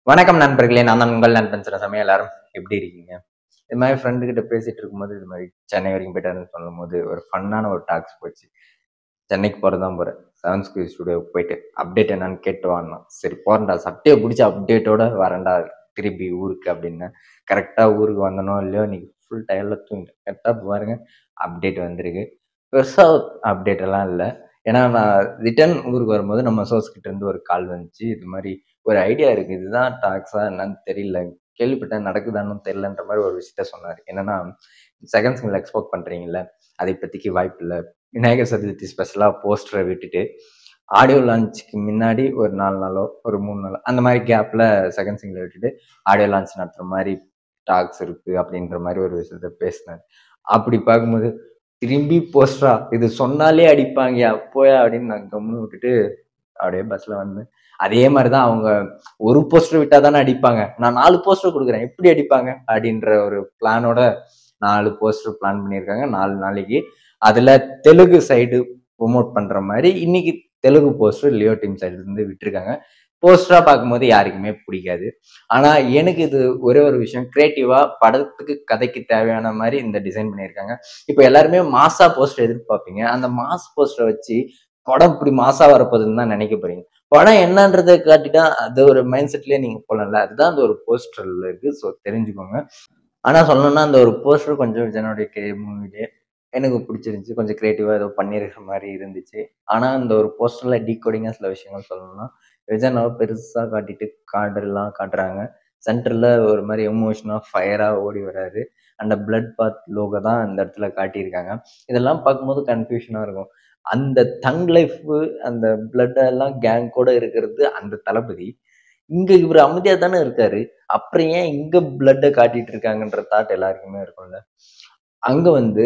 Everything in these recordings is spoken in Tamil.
வணக்கம் நண்பர்களே நான் தான் உங்கள் நண்பன் சிறசமே எல்லாரும் எப்படி இருக்கீங்க இது மாதிரி ஃப்ரெண்டு கிட்ட பேசிட்டு இருக்கும்போது இது மாதிரி சென்னை வரைக்கும் போயிட்டாருன்னு சொல்லும் போது ஒரு ஃபன்னான ஒரு டாக்ஸ் போச்சு சென்னைக்கு போகிறது தான் போகிறேன் செவன் ஸ்கூல் ஸ்டுடியோக்கு போயிட்டு அப்டேட் என்னன்னு கேட்டு வாங்கினா சரி போறேன்டா சட்டையை பிடிச்சி அப்டேட்டோட வரேன்டா திருப்பி ஊருக்கு அப்படின்னு கரெக்டாக ஊருக்கு வந்தனோ இல்லையோ இன்னைக்கு ஃபுல் டயர்டில் தூங்கிட்டேன் கரெக்டாக பாருங்க அப்டேட் வந்திருக்கு பெருசாக அப்டேட் எல்லாம் இல்லை ஏன்னா நான் ரிட்டர்ன் ஊருக்கு வரும்போது நம்ம சோர்ஸ் கிட்ட இருந்து ஒரு கால் வந்துச்சு இது மாதிரி ஒரு ஐடியா இருக்கு இதுதான் டாக்ஸா என்னன்னு தெரியல கேள்விப்பட்டேன் நடக்குதான்னு தெரியலன்ற மாதிரி ஒரு விஷயத்த சொன்னார் என்னன்னா செகண்ட் சிங்கிள் எக்ஸ்போர்ட் பண்றீங்கல்ல அதை இப்போதைக்கு வாய்ப்பு இல்லை விநாயகர் சதுர்த்தி ஸ்பெஷலாக போஸ்டரை விட்டுட்டு ஆடியோ லான்ச்சுக்கு முன்னாடி ஒரு நாலு நாளோ ஒரு மூணு நாளோ அந்த மாதிரி கேப்ல செகண்ட் சிங்கிள் விட்டுட்டு ஆடியோ லான்ச் நடத்துற மாதிரி டாக்ஸ் இருக்கு அப்படின்ற மாதிரி ஒரு விஷயத்த பேசினார் அப்படி பார்க்கும்போது திரும்பி போஸ்டரா இது சொன்னாலே அடிப்பாங்க அப்போயா அப்படின்னு நான் கம்முன்னு விட்டுட்டு அப்படியே பஸ்ல வந்து அதே மாதிரிதான் அவங்க ஒரு போஸ்டர் விட்டா தானே அடிப்பாங்க நான் நாலு போஸ்டர் கொடுக்குறேன் எப்படி அடிப்பாங்க அப்படின்ற ஒரு பிளானோட நாலு போஸ்டர் பிளான் பண்ணியிருக்காங்க நாலு நாளைக்கு அதுல தெலுங்கு சைடு ப்ரொமோட் பண்ற மாதிரி இன்னைக்கு தெலுங்கு போஸ்டர் லியோ டீம் சைடுல இருந்து விட்டுருக்காங்க போஸ்டரா பார்க்கும்போது யாருக்குமே பிடிக்காது ஆனா எனக்கு இது ஒரே ஒரு விஷயம் கிரியேட்டிவா படத்துக்கு கதைக்கு தேவையான மாதிரி இந்த டிசைன் பண்ணியிருக்காங்க இப்போ எல்லாருமே மாசா போஸ்டர் எதிர்பார்ப்பீங்க அந்த மாஸ் போஸ்டரை வச்சு படம் இப்படி மாசா வரப்போகுதுன்னு தான் நினைக்க போறீங்க படம் என்னன்றதை காட்டிட்டா அது ஒரு மைண்ட் செட்லயே நீங்க போகலாம்ல அதுதான் அந்த ஒரு போஸ்டர்ல இருக்கு ஸோ தெரிஞ்சுக்கோங்க ஆனா சொல்லணும்னா அந்த ஒரு போஸ்டர் கொஞ்சம் விஜயனுடைய கே மூவிலே எனக்கு பிடிச்சிருந்துச்சு கொஞ்சம் கிரியேட்டிவா ஏதோ பண்ணியிருக்கிற மாதிரி இருந்துச்சு ஆனா அந்த ஒரு போஸ்டர்ல டீகோடிங்கா சில விஷயங்கள் சொல்லணும்னா விஜயனாவை பெருசா காட்டிட்டு கார்டெல்லாம் காட்டுறாங்க சென்டர்ல ஒரு மாதிரி எமோஷனா ஃபயரா ஓடி வராரு அந்த பிளட் பாத் லோகோ தான் இந்த இடத்துல காட்டியிருக்காங்க இதெல்லாம் பார்க்கும்போது கன்ஃபியூஷனா இருக்கும் அந்த தங் லைஃப் அந்த பிளட் எல்லாம் கேங் கூட இருக்கிறது அந்த தளபதி இங்க இவர் அமைதியா தானே இருக்காரு அப்புறம் ஏன் இங்க பிளட்டை காட்டிட்டு இருக்காங்கன்ற தாட் எல்லாருக்குமே இருக்கும்ல அங்க வந்து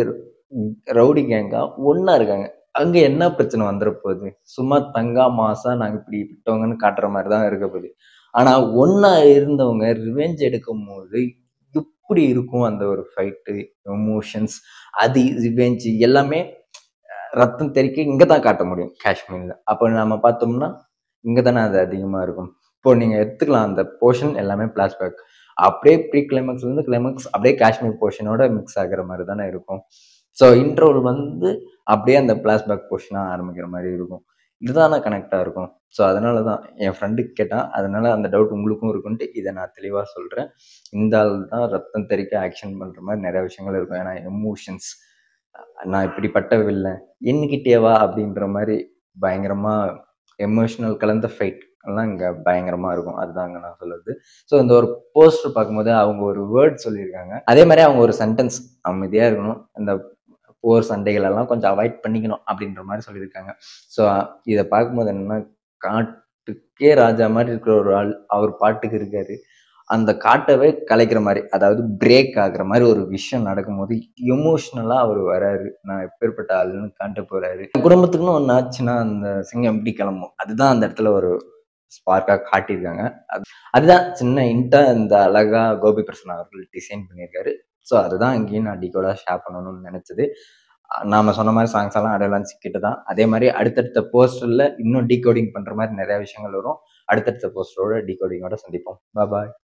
ரவுடி கேங்கா ஒன்னா இருக்காங்க அங்க என்ன பிரச்சனை வந்துட போகுது சும்மா தங்கா மாசா நாங்க இப்படி விட்டவங்கன்னு காட்டுற மாதிரி தான் இருக்க போகுது ஆனா ஒன்னா இருந்தவங்க ரிவெஞ்ச் எடுக்கும் போது எப்படி இருக்கும் அந்த ஒரு ஃபைட்டு எமோஷன்ஸ் அது ரிவெஞ்ச் எல்லாமே ரத்தம் தெறிக்க இங்கே தான் காட்ட முடியும் காஷ்மீரில் அப்போ நம்ம பார்த்தோம்னா இங்கே தானே அது அதிகமாக இருக்கும் இப்போ நீங்கள் எடுத்துக்கலாம் அந்த போர்ஷன் எல்லாமே பிளாஷ்பேக் அப்படியே ப்ரீ கிளைமேக்ஸ்லேருந்து கிளைமேக்ஸ் அப்படியே காஷ்மீர் போர்ஷனோட மிக்ஸ் ஆகிற மாதிரி தானே இருக்கும் ஸோ இன்ட்ரோல் வந்து அப்படியே அந்த பிளாஷ்பேக் போர்ஷனாக ஆரம்பிக்கிற மாதிரி இருக்கும் இதுதானே கனெக்டாக இருக்கும் ஸோ அதனால தான் என் ஃப்ரெண்டுக்கு கேட்டான் அதனால அந்த டவுட் உங்களுக்கும் இருக்குன்ட்டு இதை நான் தெளிவாக சொல்கிறேன் இந்த ஆள் தான் ரத்தம் தெறிக்க ஆக்ஷன் பண்ணுற மாதிரி நிறைய விஷயங்கள் இருக்கும் ஏன்னா எமோஷன்ஸ் நான் இப்படிப்பட்ட வில்லன் என்கிட்டேவா அப்படின்ற மாதிரி பயங்கரமா எமோஷனல் கலந்த ஃபைட் எல்லாம் இங்க பயங்கரமா இருக்கும் அதுதாங்க நான் சொல்லுறது ஸோ இந்த ஒரு போஸ்டர் பார்க்கும்போது அவங்க ஒரு வேர்ட் சொல்லியிருக்காங்க அதே மாதிரி அவங்க ஒரு சென்டென்ஸ் அமைதியா இருக்கணும் இந்த போர் சண்டைகள் எல்லாம் கொஞ்சம் அவாய்ட் பண்ணிக்கணும் அப்படின்ற மாதிரி சொல்லியிருக்காங்க ஸோ இதை பார்க்கும்போது என்னன்னா காட்டுக்கே ராஜா மாதிரி இருக்கிற ஒரு ஆள் அவர் பாட்டுக்கு இருக்காரு அந்த காட்டவே கலைக்கிற மாதிரி அதாவது பிரேக் ஆகுற மாதிரி ஒரு விஷயம் நடக்கும்போது எமோஷ்னலா அவர் வராரு நான் எப்பேற்பட்ட ஆளுன்னு காட்ட போறாரு குடும்பத்துக்குன்னு ஒன்று ஆச்சுன்னா அந்த சிங்கம் எப்படி கிளம்பும் அதுதான் அந்த இடத்துல ஒரு ஸ்பார்க்கா காட்டியிருக்காங்க அது அதுதான் சின்ன இன்ட்டா இந்த அழகா கோபி பிரசன்னா அவர்கள் டிசைன் பண்ணியிருக்காரு ஸோ அதுதான் இங்கேயும் நான் டிகோடா ஷேர் பண்ணணும்னு நினைச்சது நாம சொன்ன மாதிரி சாங்ஸ் எல்லாம் அடையலாம் சிக்கிட்டு தான் அதே மாதிரி அடுத்தடுத்த போஸ்டர்ல இன்னும் டீகோடிங் பண்ற மாதிரி நிறைய விஷயங்கள் வரும் அடுத்தடுத்த போஸ்டரோட டீகோடிங்கோட சந்திப்போம் பாய்